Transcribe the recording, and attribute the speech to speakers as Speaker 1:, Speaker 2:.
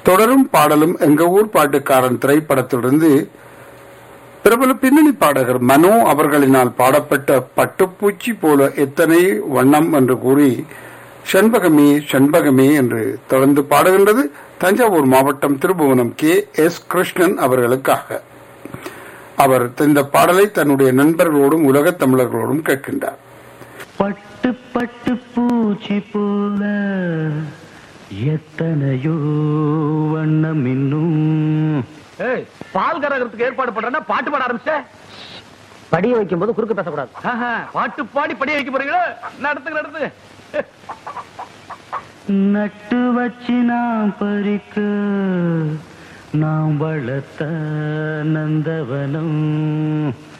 Speaker 1: தொடரும் பாடலும் எங்க ஊர் பாட்டுக்காரன் திரைப்படத்திலிருந்து பிரபல பின்னணி பாடகர் மனோ அவர்களினால் பாடப்பட்ட பட்டுப்பூச்சி போல எத்தனை வண்ணம் என்று கூறி செண்பகமே செண்பகமே என்று தொடர்ந்து பாடுகின்றது தஞ்சாவூர் மாவட்டம் திருபுவனம் கே எஸ் கிருஷ்ணன் அவர்களுக்காக அவர் இந்த பாடலை தன்னுடைய நண்பர்களோடும் உலகத் தமிழர்களோடும் கேட்கின்றார்
Speaker 2: பட்டு பட்டு பூச்சி போல எத்தனையோ வண்ணம் இன்னும்
Speaker 3: ஏய், பால் கரகத்துக்கு ஏற்பாடு பண்றேன்னா பாட்டு பாட ஆரம்பிச்ச
Speaker 4: படிய வைக்கும் போது குறுக்கு பேசக்கூடாது
Speaker 3: பாட்டு பாடி படிய வைக்க போறீங்களா நடத்துங்க நடத்துங்க
Speaker 2: நட்டு வச்சு நாம் பறிக்க நாம் வளர்த்த நந்தவனம்